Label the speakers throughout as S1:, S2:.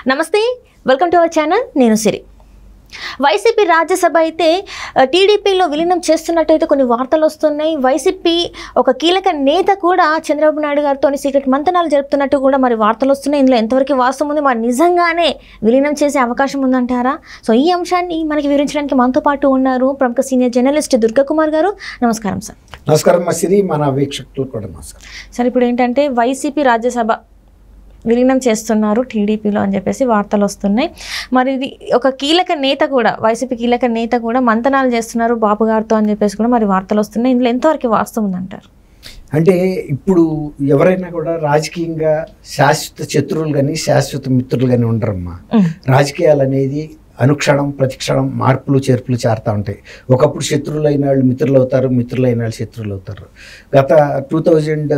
S1: నమస్తే welcome to our channel నేను సిరి YCP Rajya Sabha అయితే ఆ, టీడీపీలో విలీనం చేస్తున్నట్టయితే కొన్ని వార్తలు వస్తున్నాయి వైసీపీ ఒక కీలక నేత కూడా చంద్రబాబు నాయుడు గారితో సీక్రెట్ మంతనాలు జరుపుతున్నట్టు కూడా మరి వార్తలు వస్తున్నాయి ఇందులో ఎంతవరకు వాస్తవం ఉంది మరి నిజంగానే విలీనం చేసే అవకాశం ఉందంటారా సో ఈ అంశాన్ని మనకి వివరించడానికి మనతో పాటు ఉన్నారు ప్రముఖ సీనియర్ జర్నలిస్ట్ దుర్గా కుమార్ గారు నమస్కారం సార్
S2: నమస్కారం మా సిరి మన వీక్షకులు కూడా నమస్కారం
S1: సార్ ఇప్పుడు ఏంటంటే వైసీపీ రాజ్యసభ విలీనం చేస్తున్నారు టీడీపీలో అని చెప్పేసి వార్తలు వస్తున్నాయి మరి ఇది ఒక కీలక నేత కూడా వైసీపీ కీలక నేత కూడా మంతనాలు చేస్తున్నారు బాబు గారితో అని చెప్పేసి కూడా మరి వార్తలు వస్తున్నాయి ఇందులో ఎంతవరకు వాస్తవం ఉందంటారు
S2: అంటే ఇప్పుడు ఎవరైనా కూడా రాజకీయంగా శాశ్వత శత్రువులు కానీ శాశ్వత మిత్రులు కానీ ఉండరమ్మా రాజకీయాలు అనేది అనుక్షణం ప్రతిక్షణం మార్పులు చేర్పులు చేరుతూ ఉంటాయి ఒకప్పుడు శత్రువులు అయిన వాళ్ళు మిత్రులు అవుతారు మిత్రులు అయిన వాళ్ళు శత్రువులు అవుతారు గత టూ థౌజండ్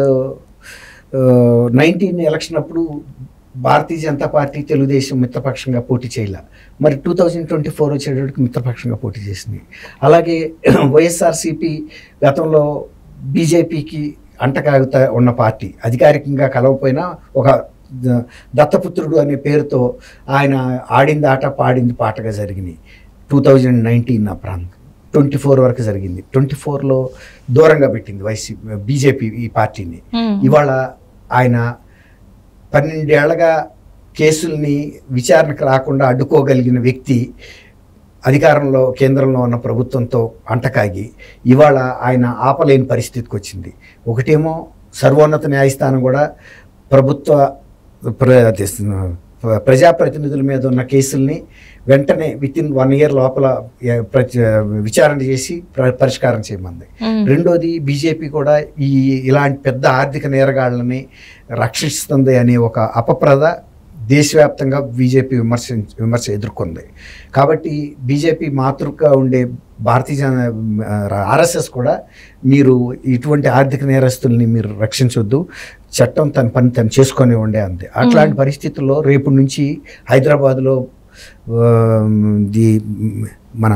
S2: నైన్టీన్ ఎలక్షన్ అప్పుడు భారతీయ జనతా పార్టీ తెలుగుదేశం మిత్రపక్షంగా పోటీ చేయలే మరి టూ థౌజండ్ ట్వంటీ ఫోర్ వచ్చేటప్పటికి మిత్రపక్షంగా పోటీ చేసింది అలాగే వైఎస్ఆర్సీపీ గతంలో బీజేపీకి అంటకాగుతా ఉన్న పార్టీ అధికారికంగా కలవపోయినా ఒక ద- దత్తపుత్రుడు అనే పేరుతో ఆయన ఆడింది ఆట పాడింది పాటగా జరిగినాయి టూ థౌజండ్ నైన్టీన్ ఆ ప్రాంతం ట్వంటీ ఫోర్ వరకు జరిగింది ట్వంటీ ఫోర్లో దూరంగా పెట్టింది వైసీపీ బీజేపీ ఈ పార్టీని ఇవాళ ఆయన పన్నెండేళ్లగా కేసుల్ని విచారణకు రాకుండా అడ్డుకోగలిగిన వ్యక్తి అధికారంలో కేంద్రంలో ఉన్న ప్రభుత్వంతో అంటకాగి ఇవాళ ఆయన ఆపలేని పరిస్థితికి వచ్చింది ఒకటేమో సర్వోన్నత న్యాయస్థానం కూడా ప్రభుత్వ ప్ర అదే, ప్రజాప్రతినిధుల మీద ఉన్న కేసుల్ని వెంటనే విత్ ఇన్ వన్ ఇయర్ లోపల ఏ, ప్రచ- విచారణ చేసి ప్ర- పరిష్కారం చేయమంది రెండోది బీజేపీ కూడా ఈ ఇలాంటి పెద్ద ఆర్థిక నేరగాళ్ళని రక్షిస్తుంది అనే ఒక అపప్రద దేశవ్యాప్తంగా బీజేపీ విమర్శ విమర్శ ఎదుర్కొంది కాబట్టి బీజేపీ మాతృగా ఉండే భారతీయ జన ఆర్ఎస్ఎస్ కూడా మీరు ఇటువంటి ఆర్థిక నేరస్తుల్ని మీరు రక్షించొద్దు చట్టం తన పని తను చేసుకొని ఉండే అంతే అట్లాంటి పరిస్థితుల్లో రేపు నుంచి హైదరాబాద్లో ఆ, ది మన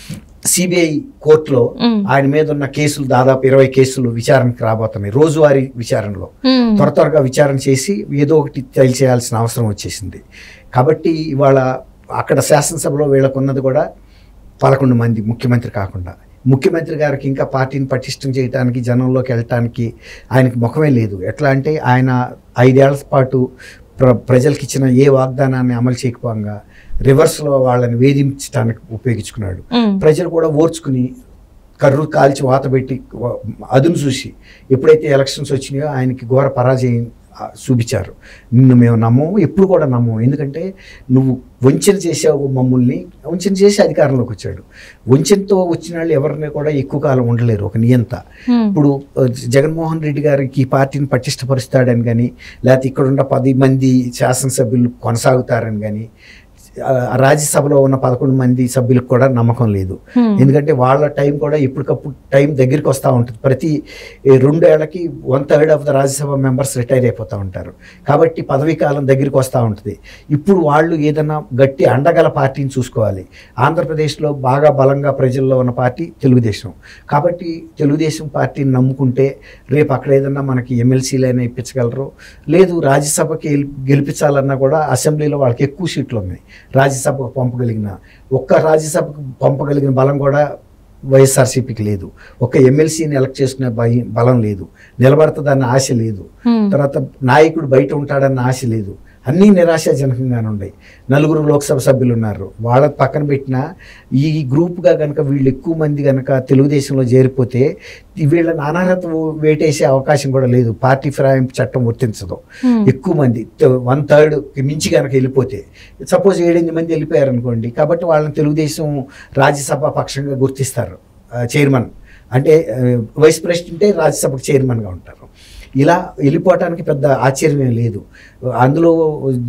S2: సిబిఐ కోర్టులో ఆయన మీద ఉన్న కేసులు దాదాపు ఇరవై కేసులు విచారణకు రాబోతున్నాయి రోజువారీ విచారణలో త్వర త్వరగా విచారణ చేసి ఏదో ఒకటి తేల్చేయాల్సిన అవసరం వచ్చేసింది కాబట్టి ఇవాళ అక్కడ శాసనసభలో వీళ్ళకున్నది కూడా పదకొండు మంది ముఖ్యమంత్రి కాకుండా ముఖ్యమంత్రి గారికి ఇంకా పార్టీని పటిష్టం చేయడానికి జనంలోకి వెళ్ళటానికి ఆయనకి ముఖమే లేదు ఎట్లా అంటే ఆయన ఐదేళ్ల పాటు ప్ర ప్రజలకు ఇచ్చిన ఏ వాగ్దానాన్ని అమలు చేయకపోగా రివర్స్లో వాళ్ళని వేధించడానికి ఉపయోగించుకున్నాడు ప్రజలు కూడా ఓర్చుకుని కర్రు కాల్చి వాత పెట్టి వ- అదును చూసి ఎప్పుడైతే ఎలక్షన్స్ వచ్చినాయో ఆయనకి ఘోర పరాజయం ఆ, చూపించారు నిన్ను మేము నమ్మము ఎప్పుడు కూడా నమ్మము ఎందుకంటే నువ్వు వంచన చేసావు మమ్మల్ని వంచన చేసి అధికారంలోకి వచ్చాడు వంచనతో వచ్చిన వాళ్ళు ఎవరిని కూడా ఎక్కువ కాలం ఉండలేరు ఒక నియంత ఇప్పుడు ఆ, జగన్మోహన్ రెడ్డి గారికి ఈ పార్టీని పటిష్టపరుస్తాడని కానీ లేకపోతే ఇక్కడున్న పది మంది శాసనసభ్యులు కొనసాగుతారని కానీ ఆ, రాజ్యసభలో ఉన్న పదకొండు మంది సభ్యులకు కూడా నమ్మకం లేదు ఎందుకంటే వాళ్ళ టైం కూడా ఎప్పటికప్పుడు టైం దగ్గరికి వస్తూ ఉంటుంది ప్రతి ఈ రెండేళ్లకి one third of the Rajya Sabha members retire అయిపోతూ ఉంటారు కాబట్టి పదవీ కాలం దగ్గరికి వస్తూ ఉంటుంది ఇప్పుడు వాళ్ళు ఏదైనా గట్టి అండగల పార్టీని చూసుకోవాలి ఆంధ్రప్రదేశ్లో బాగా బలంగా ప్రజల్లో ఉన్న పార్టీ తెలుగుదేశం కాబట్టి తెలుగుదేశం పార్టీని నమ్ముకుంటే రేపు అక్కడ ఏదన్నా మనకి ఎమ్మెల్సీలైనా ఇప్పించగలరు లేదు రాజ్యసభకి గెలి- గెలిపించాలన్నా కూడా అసెంబ్లీలో వాళ్ళకి ఎక్కువ సీట్లు ఉన్నాయి రాజ్యసభకు పంపగలిగిన ఒక్క రాజ్యసభకు పంపగలిగిన బలం కూడా వైఎస్ఆర్సీపీకి లేదు ఒక్క ఎమ్మెల్సీని ఎలక్ట్ చేసుకునే భయం బలం లేదు నిలబడుతుందన్న ఆశ లేదు తర్వాత నాయకుడు బయట ఉంటాడన్న ఆశ లేదు అన్నీ నిరాశాజనకంగానే ఉన్నాయి నలుగురు లోక్సభ సభ్యులు ఉన్నారు వాళ్ళ పక్కన పెట్టిన ఈ గ్రూప్గా కనుక వీళ్ళు ఎక్కువ మంది కనుక తెలుగుదేశంలో చేరిపోతే వీళ్ళని అనర్హత వేటేసే అవకాశం కూడా లేదు పార్టీ ఫిరాయింపు చట్టం వర్తించదు ఎక్కువ మంది వన్ థర్డ్ మించి కనుక వెళ్ళిపోతే సపోజ్ ఏడెనిమిది మంది వెళ్ళిపోయారు అనుకోండి కాబట్టి వాళ్ళని తెలుగుదేశం రాజ్యసభ పక్షంగా గుర్తిస్తారు ఆ, చైర్మన్ అంటే ఆ, వైస్ ప్రెసిడెంటే రాజ్యసభకు చైర్మన్గా ఉంటారు ఇలా వెళ్ళిపోవటానికి పెద్ద ఆశ్చర్యం లేదు అందులో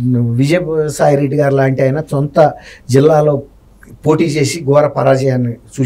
S2: విజయసాయి రెడ్డి గారు లాంటి ఆయన సొంత జిల్లాలో పోటీ చేసి ఘోర పరాజయాన్ని చూశాడు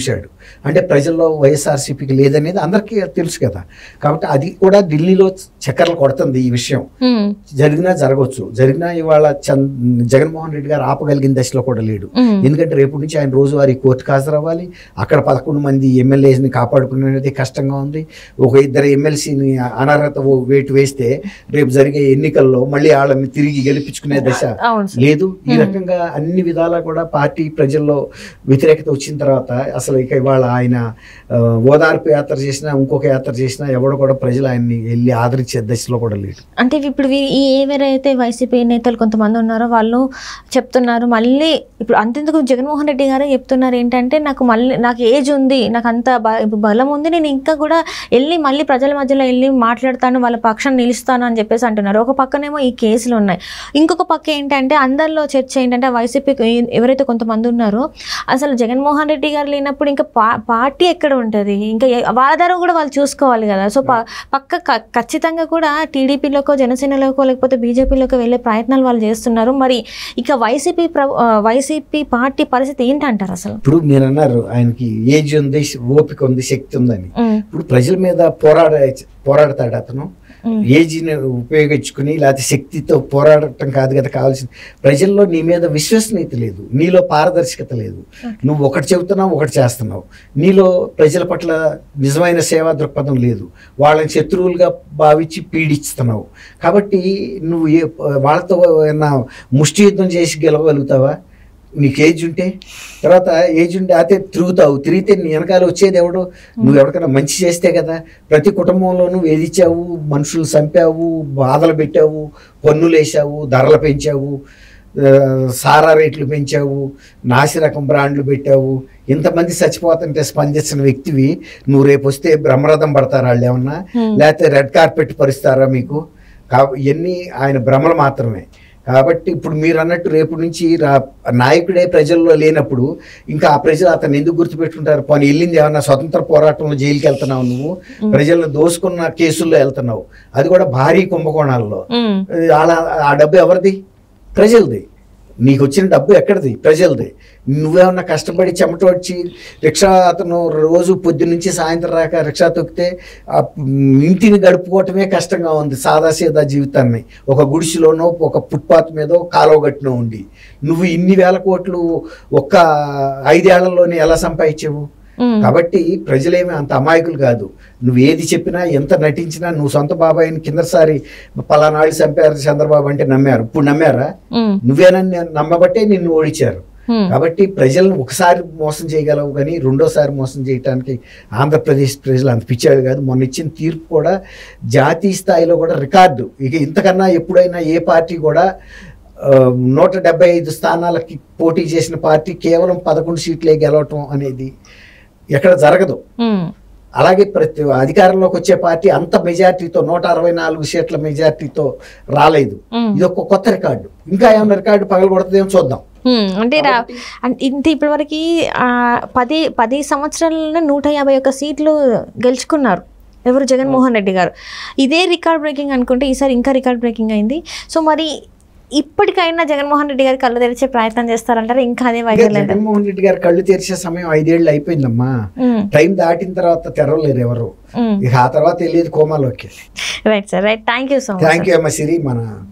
S2: అంటే ప్రజల్లో వైఎస్ఆర్సీపీకి లేదనేది అందరికీ తెలుసు కదా కాబట్టి అది కూడా ఢిల్లీలో చక్కర్లు కొడుతుంది ఈ విషయం
S1: ఉమ్,
S2: జరిగినా జరగవచ్చు జరిగినా ఇవాళ చంద్ జగన్మోహన్ రెడ్డి గారు ఆపగలిగిన దశలో కూడా లేడు
S1: ఉమ్,
S2: ఎందుకంటే రేపు నుంచి ఆయన రోజువారీ కోర్టుకు హాజరవ్వాలి అక్కడ పదకొండు మంది ఎమ్మెల్యేస్ని కాపాడుకునేది కష్టంగా ఉంది ఒక ఇద్దరు ఎమ్మెల్సీని అనర్హత ఓ వేటు వేస్తే రేపు జరిగే ఎన్నికల్లో మళ్ళీ వాళ్ళని తిరిగి గెలిపించుకునే దశ
S1: అవును సార్
S2: లేదు ఈ రకంగా అన్ని విధాలా కూడా పార్టీ ప్రజల్లో వ్యతిరేకత వచ్చిన తర్వాత అసలు ఇక ఇవాళ ఆయన ఆ, ఓదార్పు యాత్ర చేసినా ఇంకొక యాత్ర చేసినా ఎవడు కూడా ప్రజలు ఆయన్ని వెళ్ళి ఆదరించే దశలో కూడా లేడు
S1: అంటే ఇప్పుడు వీ- ఈ ఎవరైతే వైసీపీ నేతలు కొంతమంది ఉన్నారో వాళ్ళు చెప్తున్నారు మళ్ళీ ఇప్పుడు అంతెందుకు జగన్మోహన్ రెడ్డి గారే చెప్తున్నారు ఏంటంటే నాకు మళ్ళీ నాకు ఏజ్ ఉంది నాకు అంత బ- ఇప్పుడు బలం ఉంది నేను ఇంకా కూడా వెళ్ళి మళ్ళీ ప్రజల మధ్యలో వెళ్ళి మాట్లాడతాను వాళ్ళ పక్షం నిలుస్తాను అని చెప్పేసి అంటున్నారు ఒక పక్కనేమో ఈ కేసులు ఉన్నాయి ఇంకొక పక్క ఏంటంటే అందరిలో చర్చ ఏంటంటే వైసీపీ ఎవరైతే కొంతమంది ఉన్నారో అసలు జగన్మోహన్ రెడ్డి గారు లేనప్పుడు ఇంకా పా పార్టీ ఎక్కడ ఉంటుంది ఇంకా ఏ- వాళ్ళ ద్వారా కూడా వాళ్ళు చూసుకోవాలి కదా సో ప- పక్క క- ఖచ్చితంగా కూడా టీడీపీలోకో జనసేనలోకో లేకపోతే బీజేపీలోకి వెళ్ళే ప్రయత్నాలు వాళ్ళు చేస్తున్నారు మరి ఇక వైసీపీ ప్ర ఆ, వైసీపీ పార్టీ పరిస్థితి ఏంటంటారు అసలు
S2: ఇప్పుడు మీరు అన్నారు ఆయనకి ఏజ్ ఉంది ఓపిక ఉంది శక్తి ఉందని
S1: ఉమ్,
S2: ఇప్పుడు ప్రజల మీద పోరాడే పోరాడతాడు అతను
S1: ఉమ్,
S2: ఏజీని ఉపయోగించుకుని లేకపోతే శక్తితో పోరాడటం కాదు కదా కావాల్సింది ప్రజల్లో నీ మీద విశ్వసనీయత లేదు నీలో పారదర్శకత లేదు నువ్వు ఒకటి చెబుతున్నావు ఒకటి చేస్తున్నావు నీలో ప్రజల పట్ల నిజమైన సేవా దృక్పథం లేదు వాళ్ళని శత్రువులుగా భావించి పీడిస్తున్నావు కాబట్టి నువ్వు ఏ వాళ్ళతో ఏమన్నా ముష్టి యుద్ధం చేసి గెలవగలుగుతావా నీకు ఏజ్ ఉంటే తర్వాత ఏజ్ ఉంటే అయితే తిరుగుతావు తిరిగితే నీ వెనకాల వచ్చేది ఎవడు నువ్వు ఎవరికైనా మంచి చేస్తే కదా ప్రతి కుటుంబంలోనూ వేధించావు మనుషులు చంపావు బాధలు పెట్టావు పన్నులు వేసావు ధరలు పెంచావు ఆ, సారా రేట్లు పెంచావు నాసి రకం బ్రాండ్లు పెట్టావు ఇంతమంది చచ్చిపోతుంటే స్పందించిన వ్యక్తివి నువ్వు రేపు వస్తే బ్రహ్మరథం పడతారా వాళ్ళు ఏమన్నా
S1: Hmm.
S2: లేకపోతే రెడ్ కార్పెట్ పరుస్తారా మీకు కా ఇవన్నీ ఆయన భ్రమలు మాత్రమే కాబట్టి ఇప్పుడు మీరు అన్నట్టు రేపు నుంచి రా నాయకుడే ప్రజల్లో లేనప్పుడు ఇంకా ఆ ప్రజలు అతను ఎందుకు గుర్తుపెట్టుకుంటారు పోనీ వెళ్ళింది ఏమన్నా స్వతంత్ర పోరాటంలో జైలుకి వెళ్తున్నావు నువ్వు ప్రజలను దోసుకున్న కేసుల్లో వెళ్తున్నావు అది కూడా భారీ కుంభకోణాల్లో
S1: ఉమ్,
S2: అలా ఆ డబ్బు ఎవరిది ప్రజలది నీకు వచ్చిన డబ్బు ఎక్కడిది ప్రజలది నువ్వేమన్నా కష్టపడి చెమట వచ్చి రిక్షా అతను రోజు పొద్దు నుంచి సాయంత్రం రాక రిక్షా తొక్కితే ఆ ఇంటిని గడుపుకోవటమే కష్టంగా ఉంది సాదాసీదా జీవితాన్ని ఒక గుడిసెలోనో ఒక ఫుట్పాత్ మీదో కాలువ గట్టునో ఉండి నువ్వు ఇన్ని వేల కోట్లు ఒక్క ఐదేళ్లలోనే ఎలా సంపాదించావు
S1: ఉమ్,
S2: కాబట్టి ప్రజలేమి అంత అమాయకులు కాదు నువ్వు ఏది చెప్పినా ఎంత నటించినా నువ్వు సొంత బాబాయిని కిందసారి పలానాళ్ళు చంపారు చంద్రబాబు అంటే నమ్మారు ఇప్పుడు నమ్మారా
S1: ఉమ్,
S2: నువ్వేనని నమ్మబట్టే నిన్ను ఓడించారు
S1: ఉమ్,
S2: కాబట్టి ప్రజలను ఒకసారి మోసం చేయగలవు కానీ రెండోసారి మోసం చేయడానికి ఆంధ్రప్రదేశ్ ప్రజలు అంత పిచ్చాడు కాదు మొన్న ఇచ్చిన తీర్పు కూడా జాతీయ స్థాయిలో కూడా రికార్డు ఇక ఇంతకన్నా ఎప్పుడైనా ఏ పార్టీ కూడా ఆ, నూట డెబ్బై ఐదు స్థానాలకి పోటీ చేసిన పార్టీ కేవలం పదకొండు సీట్లే గెలవటం అనేది ఎక్కడ జరగదు
S1: ఉమ్,
S2: అలాగే ప్రతి అధికారంలోకి వచ్చే పార్టీ అంత మెజార్టీతో నూట అరవై నాలుగు సీట్ల మెజార్టీతో రాలేదు
S1: ఉమ్.
S2: ఇది ఒక కొత్త రికార్డు ఇంకా ఏమైనా రికార్డు పగలగొడుతుందేమో చూద్దాం
S1: హ్మ్, అంటే రా అంటే ఇంత ఇప్పటివరకు ఆ, పది పది సంవత్సరాలలో నూట యాభై ఒక్క సీట్లు గెలుచుకున్నారు ఎవరు జగన్మోహన్ రెడ్డి గారు ఇదే రికార్డ్ బ్రేకింగ్ అనుకుంటే ఈసారి ఇంకా రికార్డ్ బ్రేకింగ్ అయింది సో మరి ఇప్పటికైనా జగన్మోహన్ రెడ్డి గారు కళ్ళు తెరిచే ప్రయత్నం చేస్తారంటారా ఇంకా అదే
S2: ఇంకా
S1: వైఖరి లేదా?
S2: జగన్మోహన్ రెడ్డి గారు కళ్ళు తెరిచే సమయం ఐదేళ్ళు అయిపోయిందమ్మా
S1: హ్మ్,
S2: టైం దాటిన తర్వాత తెరవలేరు ఎవరు
S1: హ్మ్.
S2: ఇక ఆ తర్వాత వెళ్ళేది కోమాలోకి
S1: right sir right thank you so much
S2: thank you అమ్మ సిరి మన